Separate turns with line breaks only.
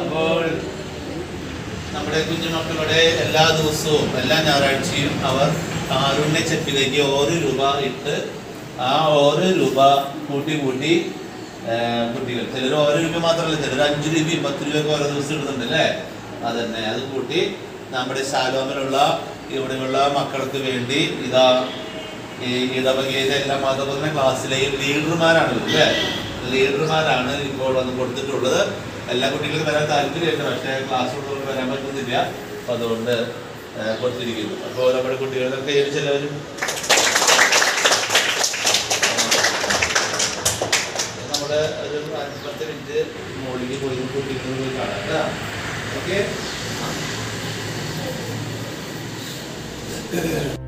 അപ്പോൾ നമ്മുടെ കുഞ്ഞുമക്കളുടെ എല്ലാ ദിവസവും എല്ലാ ഞായറാഴ്ചയും അവർ കാരുണ്യ ചെപ്പിലേക്ക് ഓരോ രൂപ ഇട്ട് ആ ഓരോ രൂപ കൂട്ടി കൂട്ടി ആ, കുട്ടികൾ ചിലർ ഓരോ രൂപ മാത്രമല്ല ചിലർ അഞ്ചു രൂപയും പത്ത് രൂപയൊക്കെ ഓരോ ദിവസം ഇടുന്നുണ്ട് അല്ലേ അതന്നെ അത് കൂട്ടി നമ്മുടെ ശാലോമിലുള്ള ഇവിടെയുള്ള മക്കൾക്ക് വേണ്ടി ഇതാ ഈ ഇടവകയിലെ എല്ലാ മതബോധന ക്ലാസ്സിലെയും ലീഡർമാരാണ് അല്ലേ ലീഡർമാരാണ് ഇപ്പോൾ വന്ന് കൊടുത്തിട്ടുള്ളത് എല്ലാ കുട്ടികൾക്കും വരാൻ താല്പര്യമുണ്ട് പക്ഷേ ക്ലാസ് ഉള്ളവർക്ക് വരാൻ പറ്റുന്നില്ല അപ്പോൾ അതുകൊണ്ട് ആ, കൊടുത്തിരിക്കുന്നു അപ്പോൾ നമ്മുടെ കുട്ടികളൊക്കെ ഏത് ചിലവരും നമ്മുടെ ഒരു അഞ്ച് പത്ത് മിനിറ്റ് മുകളിലേക്ക് പോയി കുട്ടികൾ പോയി കാണാം കേട്ടോ ഓക്കെ